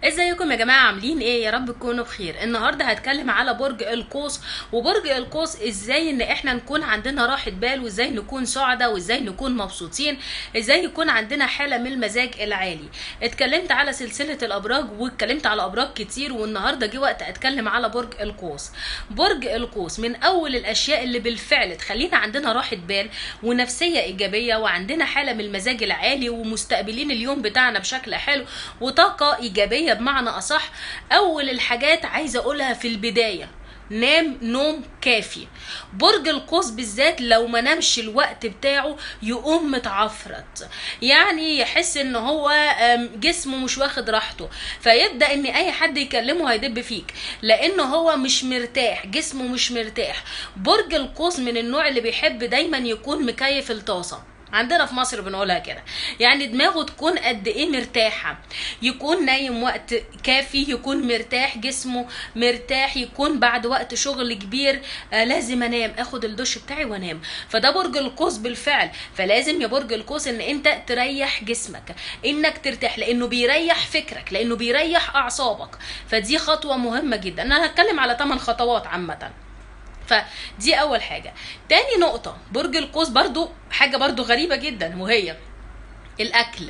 ازيكم يا جماعه عاملين ايه يا رب تكونوا بخير النهارده هتكلم على برج القوس وبرج القوس ازاي ان احنا نكون عندنا راحه بال وازاي نكون سعداء وازاي نكون مبسوطين ازاي يكون عندنا حاله من المزاج العالي اتكلمت على سلسله الابراج واتكلمت على ابراج كتير والنهارده جه وقت اتكلم على برج القوس برج القوس من اول الاشياء اللي بالفعل تخلينا عندنا راحه بال ونفسيه ايجابيه وعندنا حاله من المزاج العالي ومستقبلين اليوم بتاعنا بشكل حلو وطاقه ايجابيه بمعنى اصح اول الحاجات عايزه اقولها في البدايه نام نوم كافي برج القوس بالذات لو ما نامش الوقت بتاعه يقوم متعفرت يعني يحس ان هو أم، جسمه مش واخد راحته فيبدا ان اي حد يكلمه هيدب فيك لان هو مش مرتاح جسمه مش مرتاح برج القوس من النوع اللي بيحب دايما يكون مكيف الطاسه عندنا في مصر بنقولها كده يعني دماغه تكون قد ايه مرتاحه يكون نايم وقت كافي يكون مرتاح جسمه مرتاح يكون بعد وقت شغل كبير آه لازم انام اخد الدش بتاعي وانام فده برج القوس بالفعل فلازم يا برج القوس ان انت تريح جسمك انك ترتاح لانه بيريح فكرك لانه بيريح اعصابك فدي خطوه مهمه جدا انا هتكلم على 8 خطوات عامه فدي اول حاجه تاني نقطه برج القوس برضو حاجه برضو غريبه جدا وهي الاكل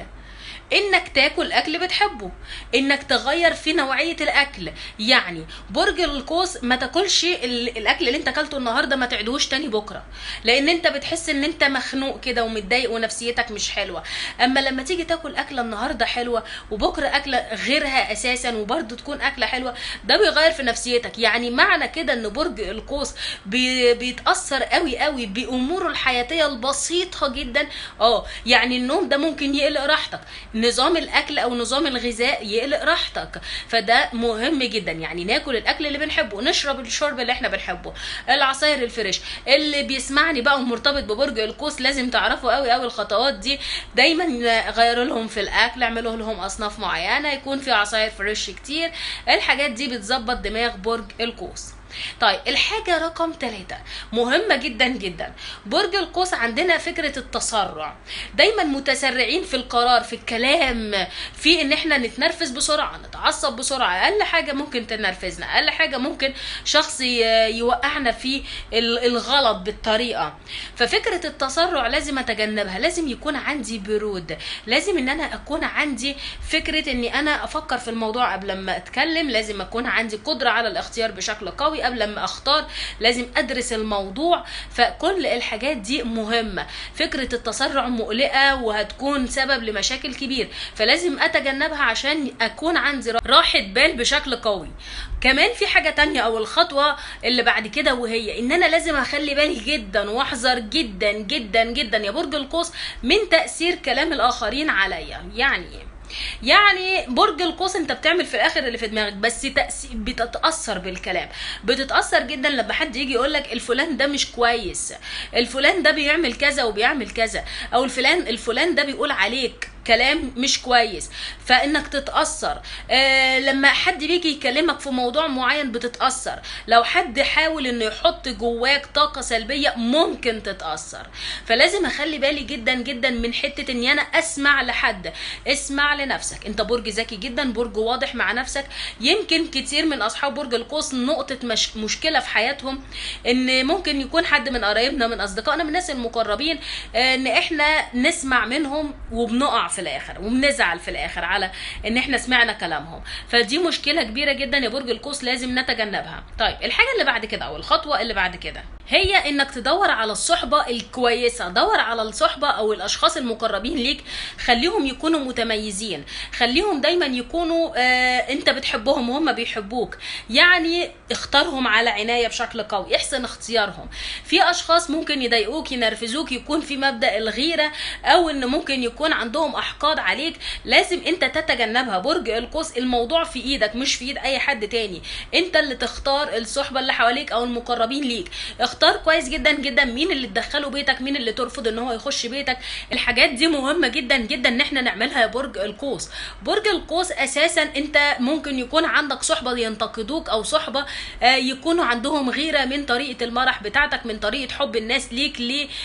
انك تاكل اكل بتحبه انك تغير في نوعيه الاكل يعني برج القوس ما تاكلش ال- الاكل اللي انت اكلته النهارده ما تعيدوش تاني بكره لان انت بتحس ان انت مخنوق كده ومتضايق ونفسيتك مش حلوه اما لما تيجي تاكل اكله النهارده حلوه وبكره اكله غيرها اساسا وبرده تكون اكله حلوه ده بيغير في نفسيتك يعني معنى كده ان برج القوس بي بيتاثر قوي قوي باموره الحياتيه البسيطه جدا اه يعني النوم ده ممكن يقلق راحتك نظام الاكل او نظام الغذاء يقلق راحتك فده مهم جدا يعني ناكل الاكل اللي بنحبه نشرب الشرب اللي احنا بنحبه العصاير الفريش اللي بيسمعني بقى ومرتبط ببرج القوس لازم تعرفوا قوي قوي الخطوات دي دايما غيروا لهم في الاكل اعملوا لهم اصناف معينه يكون في عصاير فريش كتير الحاجات دي بتظبط دماغ برج القوس طيب الحاجة رقم ثلاثة مهمة جدا جدا برج القوس عندنا فكرة التسرع دايما متسرعين في القرار في الكلام في ان احنا نتنرفز بسرعة نتعصب بسرعة اقل حاجة ممكن تنرفزنا اقل حاجة ممكن شخص ي- يوقعنا في ال- الغلط بالطريقة ففكرة التسرع لازم اتجنبها لازم يكون عندي برود لازم ان انا اكون عندي فكرة اني انا افكر في الموضوع قبل ما اتكلم لازم اكون عندي قدرة على الاختيار بشكل قوي قبل ما اختار لازم ادرس الموضوع فكل الحاجات دي مهمة فكرة التسرع مقلقة وهتكون سبب لمشاكل كبير فلازم اتجنبها عشان اكون عندي راحة بال بشكل قوي كمان في حاجة تانية او الخطوة اللي بعد كده وهي ان انا لازم اخلي بالي جدا واحذر جدا جدا جدا يا برج القوس من تأثير كلام الاخرين عليا يعني ايه يعني برج القوس انت بتعمل في الاخر اللي في دماغك بس تأثير بتتاثر بالكلام بتتاثر جدا لما حد يجي يقول لك الفلان ده مش كويس الفلان ده بيعمل كذا وبيعمل كذا او الفلان الفلان ده بيقول عليك كلام مش كويس فانك تتاثر آه لما حد بيجي يكلمك في موضوع معين بتتاثر لو حد حاول انه يحط جواك طاقه سلبيه ممكن تتاثر فلازم اخلي بالي جدا جدا من حته اني انا اسمع لحد اسمع لنفسك انت برج ذكي جدا برج واضح مع نفسك يمكن كتير من اصحاب برج القوس نقطه مش مشكله في حياتهم ان ممكن يكون حد من قرايبنا من اصدقائنا من الناس المقربين آه، ان احنا نسمع منهم وبنقع في الاخر وبنزعل في الاخر على ان احنا سمعنا كلامهم فدي مشكله كبيره جدا يا برج القوس لازم نتجنبها طيب الحاجه اللي بعد كده او الخطوه اللي بعد كده هي انك تدور على الصحبه الكويسه دور على الصحبه او الاشخاص المقربين ليك خليهم يكونوا متميزين خليهم دايما يكونوا آه انت بتحبهم وهم بيحبوك يعني اختارهم على عنايه بشكل قوي احسن اختيارهم في اشخاص ممكن يضايقوك ينرفزوك يكون في مبدا الغيره او ان ممكن يكون عندهم احقاد عليك لازم انت تتجنبها برج القوس الموضوع في ايدك مش في ايد اي حد تاني انت اللي تختار الصحبه اللي حواليك او المقربين ليك اختار كويس جدا جدا مين اللي تدخله بيتك مين اللي ترفض ان هو يخش بيتك الحاجات دي مهمه جدا جدا ان احنا نعملها يا برج القوس برج القوس اساسا انت ممكن يكون عندك صحبه ينتقدوك او صحبه آه، يكونوا عندهم غيره من طريقه المرح بتاعتك من طريقه حب الناس ليك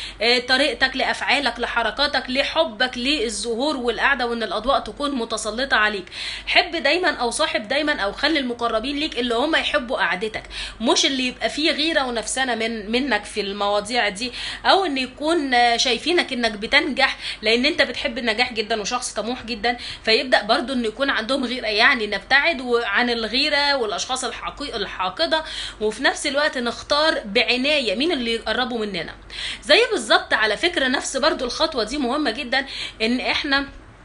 لطريقتك لافعالك لحركاتك لحبك للظهور والقعده وان الاضواء تكون متسلطه عليك حب دايما او صاحب دايما او خلي المقربين ليك اللي هم يحبوا قعدتك مش اللي يبقى فيه غيره ونفسنا من منك في المواضيع دي او ان يكون آه، شايفينك انك بتنجح لان انت بتحب النجاح جدا وشخص طموح جدا فيبدا برضو ان يكون عندهم غيره يعني نبتعد و- عن الغيره والاشخاص الحقي- الحاقده وفي نفس الوقت نختار بعنايه مين اللي يقربوا مننا زي بالظبط على فكره نفس برضو الخطوه دي مهمه جدا ان احنا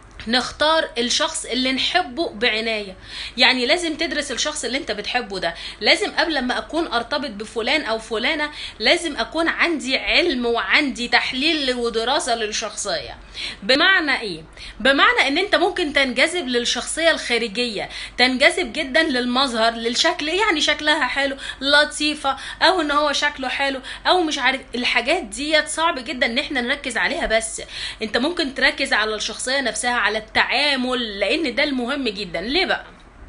نختار الشخص اللي نحبه بعناية يعني لازم تدرس الشخص اللي انت بتحبه ده لازم قبل ما اكون ارتبط بفلان او فلانة لازم اكون عندي علم وعندي تحليل ودراسة للشخصية بمعنى ايه بمعنى ان انت ممكن تنجذب للشخصية الخارجية تنجذب جدا للمظهر للشكل يعني شكلها حلو لطيفة او ان هو شكله حلو او مش عارف الحاجات ديت صعب جدا ان احنا نركز عليها بس انت ممكن تركز على الشخصية نفسها على التعامل لان ده المهم جدا ليه بقى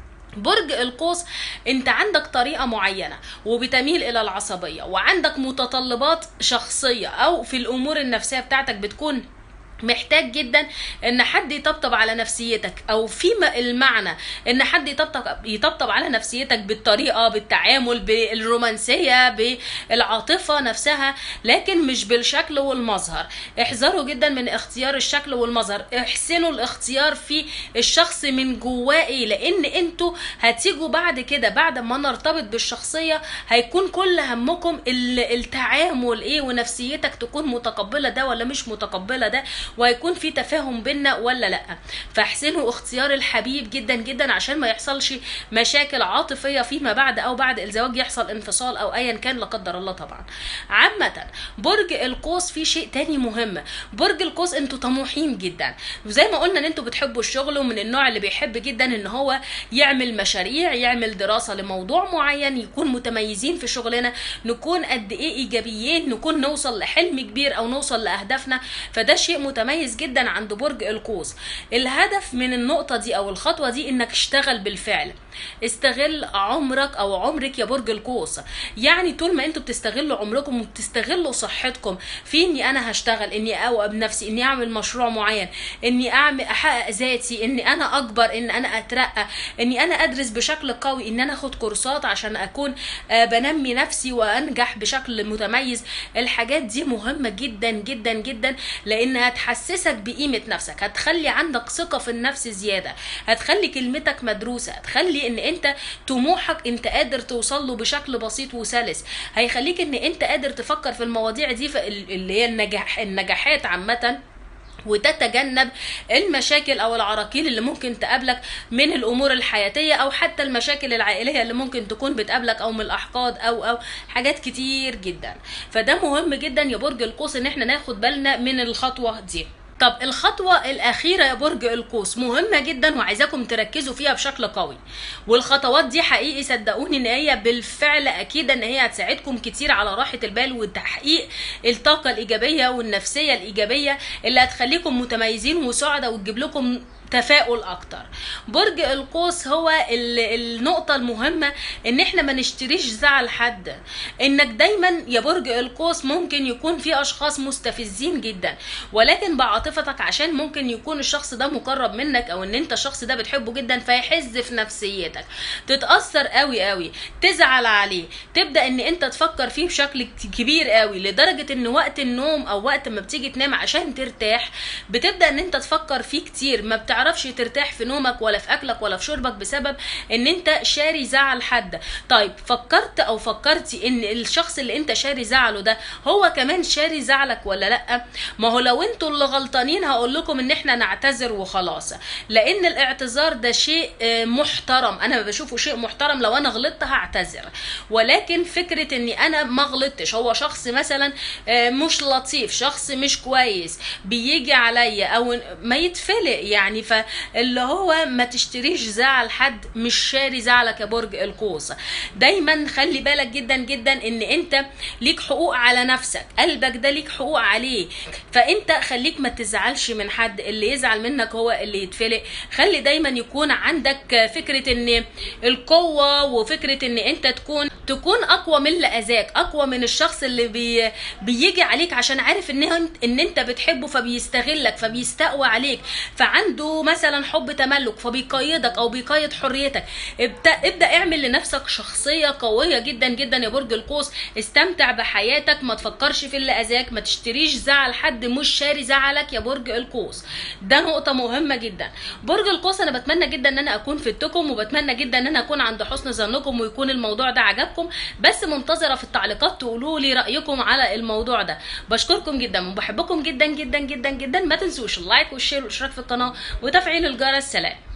برج القوس انت عندك طريقة معينة وبتميل الى العصبية وعندك متطلبات شخصية او في الامور النفسية بتاعتك بتكون محتاج جدا ان حد يطبطب على نفسيتك او في م- المعنى ان حد يطبطب يطبطب على نفسيتك بالطريقه بالتعامل بالرومانسيه بالعاطفه نفسها لكن مش بالشكل والمظهر احذروا جدا من اختيار الشكل والمظهر احسنوا الاختيار في الشخص من جواه ايه لان انتوا هتيجوا بعد كده بعد ما نرتبط بالشخصيه هيكون كل همكم ال- التعامل ايه ونفسيتك تكون متقبله ده ولا مش متقبله ده وهيكون في تفاهم بينا ولا لا فاحسنوا اختيار الحبيب جدا جدا عشان ما يحصلش مشاكل عاطفيه فيما بعد او بعد الزواج يحصل انفصال او ايا كان لا قدر الله طبعا عامه برج القوس في شيء تاني مهم برج القوس انتوا طموحين جدا وزي ما قلنا ان انتوا بتحبوا الشغل ومن النوع اللي بيحب جدا ان هو يعمل مشاريع يعمل دراسه لموضوع معين يكون متميزين في شغلنا نكون قد ايه ايجابيين نكون نوصل لحلم كبير او نوصل لاهدافنا فده شيء متميز جدا عند برج القوس الهدف من النقطه دي او الخطوه دي انك اشتغل بالفعل استغل عمرك او عمرك يا برج القوس يعني طول ما انتوا بتستغلوا عمركم وبتستغلوا صحتكم في اني انا هشتغل اني اوقب نفسي اني اعمل مشروع معين اني اعمل احقق ذاتي اني انا اكبر ان انا اترقى اني انا ادرس بشكل قوي ان انا اخد كورسات عشان اكون آه، بنمي نفسي وانجح بشكل متميز الحاجات دي مهمه جدا جدا جدا لانها تحسسك بقيمه نفسك هتخلي عندك ثقه في النفس زياده هتخلي كلمتك مدروسه هتخلي ان انت طموحك انت قادر توصل له بشكل بسيط وسلس هيخليك ان انت قادر تفكر في المواضيع دي في ال- اللي هي النجاح النجاحات عامه وتتجنب المشاكل او العراقيل اللي ممكن تقابلك من الامور الحياتيه او حتى المشاكل العائليه اللي ممكن تكون بتقابلك او من الاحقاد او او حاجات كتير جدا فده مهم جدا يا برج القوس ان احنا ناخد بالنا من الخطوه دي طب الخطوة الأخيرة يا برج القوس مهمة جدا وعايزاكم تركزوا فيها بشكل قوي والخطوات دي حقيقي صدقوني إن هي بالفعل أكيد إن هي هتساعدكم كتير على راحة البال وتحقيق الطاقة الإيجابية والنفسية الإيجابية اللي هتخليكم متميزين وسعداء وتجيب لكم تفاؤل اكتر برج القوس هو ال- النقطة المهمة ان احنا ما نشتريش زعل حد انك دايما يا برج القوس ممكن يكون في اشخاص مستفزين جدا ولكن بعاطفتك عشان ممكن يكون الشخص ده مقرب منك او ان انت الشخص ده بتحبه جدا فيحز في نفسيتك تتأثر قوي قوي تزعل عليه تبدأ ان انت تفكر فيه بشكل كت- كبير قوي لدرجة ان وقت النوم او وقت ما بتيجي تنام عشان ترتاح بتبدأ ان انت تفكر فيه كتير ما بتعرفش ترتاح في نومك ولا في اكلك ولا في شربك بسبب ان انت شاري زعل حد طيب فكرت او فكرتي ان الشخص اللي انت شاري زعله ده هو كمان شاري زعلك ولا لا ما هو لو انتوا اللي غلطانين هقول لكم ان احنا نعتذر وخلاص لان الاعتذار ده شيء آه، محترم انا بشوفه شيء محترم لو انا غلطت هعتذر ولكن فكره اني انا ما غلطتش هو شخص مثلا آه، مش لطيف شخص مش كويس بيجي عليا او ما يتفلق يعني شايفه اللي هو ما تشتريش زعل حد مش شاري زعلك يا برج القوس دايما خلي بالك جدا جدا ان انت ليك حقوق على نفسك قلبك ده ليك حقوق عليه فانت خليك ما تزعلش من حد اللي يزعل منك هو اللي يتفلق خلي دايما يكون عندك فكره ان القوه وفكره ان انت تكون تكون اقوى من اللي اذاك اقوى من الشخص اللي بي بيجي عليك عشان عارف ان انت ان انت بتحبه فبيستغلك فبيستقوى عليك فعنده مثلا حب تملك فبيقيدك او بيقيد حريتك ابدا ابدا اعمل لنفسك شخصيه قويه جدا جدا يا برج القوس استمتع بحياتك ما تفكرش في اللي اذاك ما تشتريش زعل حد مش شاري زعلك يا برج القوس ده نقطه مهمه جدا برج القوس انا بتمنى جدا ان انا اكون فدتكم وبتمنى جدا ان انا اكون عند حسن ظنكم ويكون الموضوع ده عجبكم بس منتظره في التعليقات تقولوا لي رايكم على الموضوع ده بشكركم جدا وبحبكم جدا جدا جدا جدا ما تنسوش اللايك والشير والاشتراك في القناه وتفعيل الجرس سلام